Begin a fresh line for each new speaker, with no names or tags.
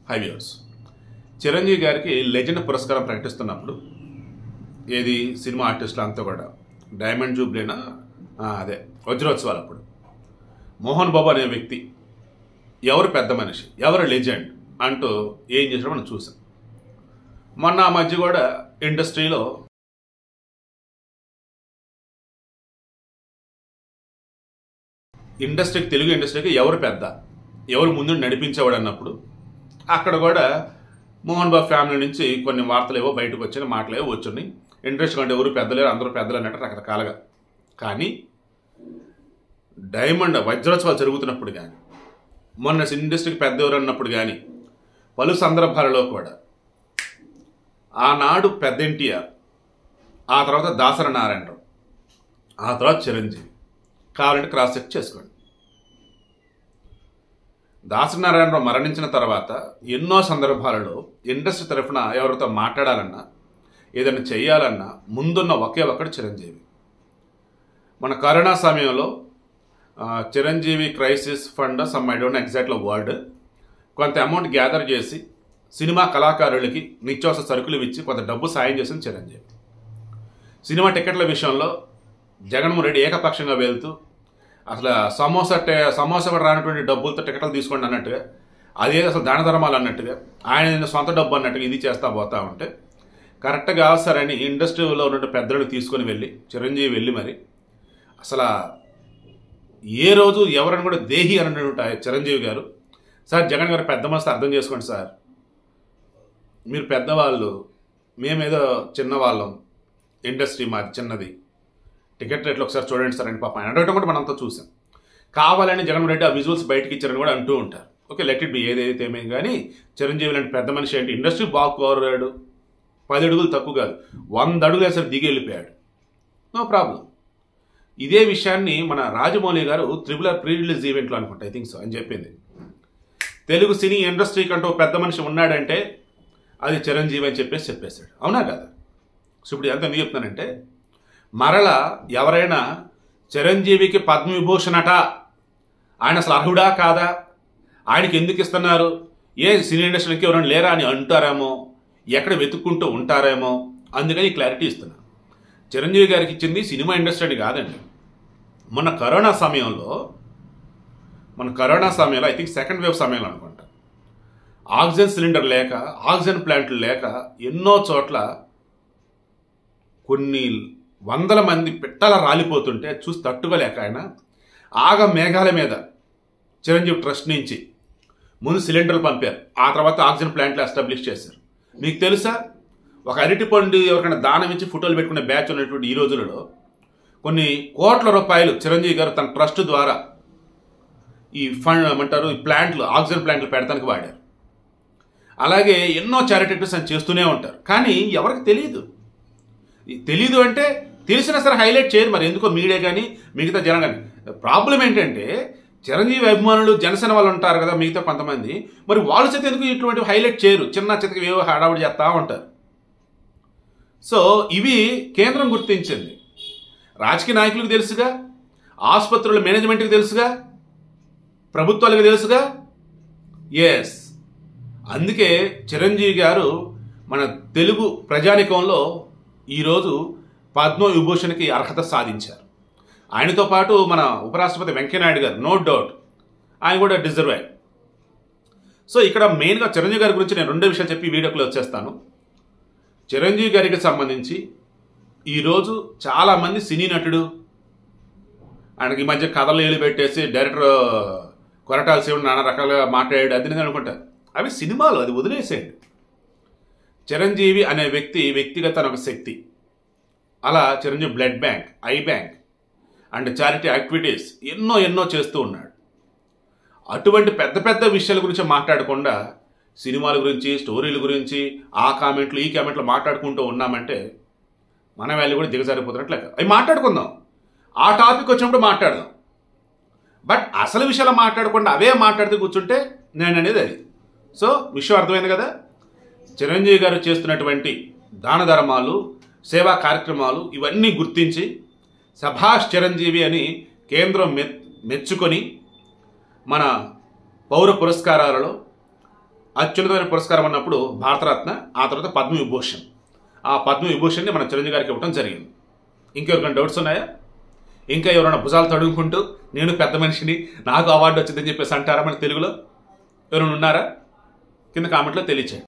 five years Chiranjeevi గారికి legend పురస్కారం ప్రకటిస్తున్నప్పుడు ఏది సినిమా ఆర్టిస్టులు అంతా కూడా డైమండ్ జూబ్లీనా ఆ, అదే వజ్రోత్సవాలు అప్పుడు మోహన్ బాబు అనే వ్యక్తి ఎవరు పెద్ద మనిషి ఎవరు లెజెండ్ అంటూ ఏం చేసాడో మనం చూసాం మొన్న ఆ మధ్య కూడా ఇండస్ట్రీలో ఇండస్ట్రీకి తెలుగు ఇండస్ట్రీకి ఎవరు పెద్ద ఎవరు ముందు నడిపించేవాడు అన్నప్పుడు అక్కడ కూడా మోహన్ బాబు ఫ్యామిలీ నుంచి కొన్ని వార్తలు ఏవో బయటకు వచ్చిన మాటలు ఏవో వచ్చున్నాయి ఇంట్రెస్ట్ కంటే ఎవరు పెద్దలేరు అందరూ పెద్దలు అన్నట్టు రకరకాలుగా కానీ డైమండ్ వజ్రోత్సవాలు జరుగుతున్నప్పుడు కానీ మొన్న ఇండస్ట్రీకి పెద్ద ఎవరు అన్నప్పుడు కానీ పలు సందర్భాలలో కూడా ఆనాడు పెద్ద ఎన్టీఆర్ ఆ తర్వాత దాసర నారాయణరావు ఆ తర్వాత చిరంజీవి కావాలంటే క్రాస్ చెక్ చేసుకోండి దాసనారాయణరావు మరణించిన తర్వాత ఎన్నో సందర్భాలలో ఇండస్ట్రీ తరఫున ఎవరితో మాట్లాడాలన్నా ఏదైనా చేయాలన్నా ముందున్న ఒకే ఒక్కడు చిరంజీవి మన కరోనా సమయంలో ఆ, Chiranjeevi crisis fund some I don't exactly word కొంత అమౌంట్ గ్యాదర్ చేసి సినిమా కళాకారులకి నిత్యావసర సరుకులు ఇచ్చి కొంత డబ్బు సాయం చేసింది చిరంజీవి సినిమా టికెట్ల విషయంలో జగన్మోహన్ రెడ్డి ఏకపక్షంగా వెళ్తూ అసలు సమోసా టే సమోసా కూడా రానటువంటి డబ్బులతో టికెట్లు తీసుకోండి అన్నట్టుగా అదే అసలు దాన ధర్మాలు అన్నట్టుగా ఆయన సొంత డబ్బు అన్నట్టుగా ఇది చేస్తా పోతా ఉంటే కరెక్ట్గా సరని ఇండస్ట్రీలో ఉన్న పెద్దలు తీసుకొని వెళ్ళి చిరంజీవి వెళ్ళి మరి అసలు ఏ రోజు ఎవరైనా కూడా దేహి అన్నటువంటి ఆయన చిరంజీవి గారు సార్ జగన్ గారు పెద్ద మనసు అర్థం చేసుకోండి సార్ మీరు పెద్దవాళ్ళు మేమేదో చిన్నవాళ్ళం ఇండస్ట్రీ మాది చిన్నది టికెట్ రేట్లు ఒకసారి చూడండి సార్ అని పాప ఆయన అడగటం కూడా మనంతా చూసాం కావాలని జగన్మోహన్ రెడ్డి ఆ విజువల్స్ బయటకి ఇచ్చారని కూడా అంటూ ఉంటారు ఓకే లెట్ ఇట్ బి ఏదైతే ఏమేం కానీ చిరంజీవి లాంటి పెద్ద మనిషి ఏంటి ఇండస్ట్రీ బాగా కోరాడు పది అడుగులు తక్కువ కాదు వంద అడుగులు వేసరి దిగి వెళ్ళిపోయాడు నో ప్రాబ్లం ఇదే విషయాన్ని మన రాజమౌళి గారు త్రిబుల్ ఆర్ ప్రీ రిలీజ్ ఈవెంట్లో అనుకుంటా ఐ థింక్ సో అని చెప్పింది తెలుగు సినీ ఇండస్ట్రీ కంటూ ఓ పెద్ద మనిషి ఉన్నాడంటే అది చిరంజీవి అని చెప్పేసి చెప్పేశాడు అవునా కదా సో ఇప్పుడు ఎంత ఎందుకు చెప్తున్నానంటే మరలా ఎవరైనా చిరంజీవికి పద్మవిభూషణ్ అట ఆయన అసలు అర్హుడా కాదా ఆయనకి ఎందుకు ఇస్తున్నారు ఏ సినీ ఇండస్ట్రీకి ఎవరైనా లేరా అని అంటారేమో ఎక్కడ వెతుక్కుంటూ ఉంటారేమో అందుకని ఈ క్లారిటీ ఇస్తున్నాను చిరంజీవి గారికి ఇచ్చింది సినిమా ఇండస్ట్రీ అని కాదండి మొన్న కరోనా సమయంలో మన కరోనా సమయంలో ఐ థింక్ సెకండ్ వేవ్ సమయంలో అనుకుంటా ఆక్సిజన్ సిలిండర్ లేక ఆక్సిజన్ ప్లాంట్లు లేక ఎన్నో చోట్ల కొన్ని వందల మంది పిట్టల రాలిపోతుంటే చూసి తట్టుకోలేక ఆయన ఆగ మేఘాల మీద చిరంజీవి ట్రస్ట్ నుంచి ముందు సిలిండర్లు పంపారు ఆ తర్వాత ఆక్సిజన్ ప్లాంట్లు ఎస్టాబ్లిష్ చేశారు మీకు తెలుసా ఒక అరటిపండు ఎవరికైనా దానం ఇచ్చి ఫోటోలు పెట్టుకునే బ్యాచ్ ఉన్నటువంటి ఈ రోజులలో కొన్ని కోట్ల రూపాయలు చిరంజీవి గారు తన ట్రస్ట్ ద్వారా ఈ ఫండ్ ఏమంటారు ఈ ప్లాంట్లు ఆక్సిజన్ ప్లాంట్లు పెడతానికి వాడారు అలాగే ఎన్నో చారిటీస్ అని చేస్తూనే ఉంటారు కానీ ఎవరికి తెలియదు ఈ తెలీదు అంటే తెలిసినా సరే హైలైట్ చేయరు మరి ఎందుకో మీడియా కానీ మిగతా జనం కానీ ప్రాబ్లం ఏంటంటే చిరంజీవి అభిమానులు జనసేన వాళ్ళు ఉంటారు కదా మిగతా కొంతమంది మరి వాళ్ళు చేత ఎందుకు ఇటువంటి హైలైట్ చేయరు చిన్న చితకి ఏవో హడావుడి చేస్తూ ఉంటారు సో ఇవి కేంద్రం గుర్తించింది రాజకీయ నాయకులకు తెలుసుగా ఆసుపత్రుల మేనేజ్మెంట్కి తెలుసుగా ప్రభుత్వాలకు తెలుసుగా ఎస్ అందుకే చిరంజీవి గారు మన తెలుగు ప్రజానికంలో ఈరోజు పద్మ విభూషణ్కి అర్హత సాధించారు ఆయనతో పాటు మన ఉపరాష్ట్రపతి వెంకయ్యనాయుడు గారు నో డౌట్ ఆయన కూడా డిజర్వ్ అయ్యారు సో ఇక్కడ మెయిన్గా చిరంజీవి గారి గురించి నేను రెండో విషయాలు చెప్పి వీడియోలో వచ్చేస్తాను చిరంజీవి గారికి సంబంధించి ఈరోజు చాలామంది సినీ నటుడు ఆయనకి ఈ మధ్య కథలు ఏలు పెట్టేసి డైరెక్టర్ కొరటాల శివుడు నానా రకాలుగా మాట్లాడాడు అది ఇది అనుకుంటారు అవి సినిమాలు అది వదిలేసేయండి చిరంజీవి అనే వ్యక్తి వ్యక్తిగత ఒక శక్తి అలా Chiranjeevi blood bank eye bank and charity activities ఎన్నో ఎన్నో చేస్తూ ఉన్నాడు అటువంటి పెద్ద పెద్ద విషయాల గురించి మాట్లాడకుండా సినిమాల గురించి స్టోరీల గురించి ఆ కామెంట్లు ఈ కామెంట్లు మాట్లాడుకుంటూ ఉన్నామంటే మన వాల్యూ కూడా దిగజారిపోతున్నట్లు లెక్క అవి మాట్లాడుకుందాం ఆ టాపిక్ వచ్చినప్పుడు మాట్లాడదాం బట్ అసలు విషయాలు మాట్లాడకుండా అవే మాట్లాడుతూ కూర్చుంటే నేను అనేది అది సో విషయం అర్థమైంది కదా చిరంజీవి గారు చేస్తున్నటువంటి దాన ధర్మాలు సేవా కార్యక్రమాలు ఇవన్నీ గుర్తించి సభాష్ చిరంజీవి అని కేంద్రం మె మెచ్చుకొని మన పౌర పురస్కారాలలో అత్యున్నతమైన పురస్కారం అన్నప్పుడు భారతరత్న ఆ తర్వాత పద్మవిభూషణ్ ఆ పద్మవిభూషణ్ని మన చిరంజీవి గారికి ఇవ్వడం జరిగింది ఇంకెవరికైనా డౌట్స్ ఉన్నాయా ఇంకా ఎవరైనా భుజాలు తడుముకుంటూ నేను పెద్ద మనిషిని నాకు అవార్డు వచ్చిందని చెప్పేసి అంటారా మన తెలుగులో ఎవరైనా ఉన్నారా కింద కామెంట్లో తెలియచేయండి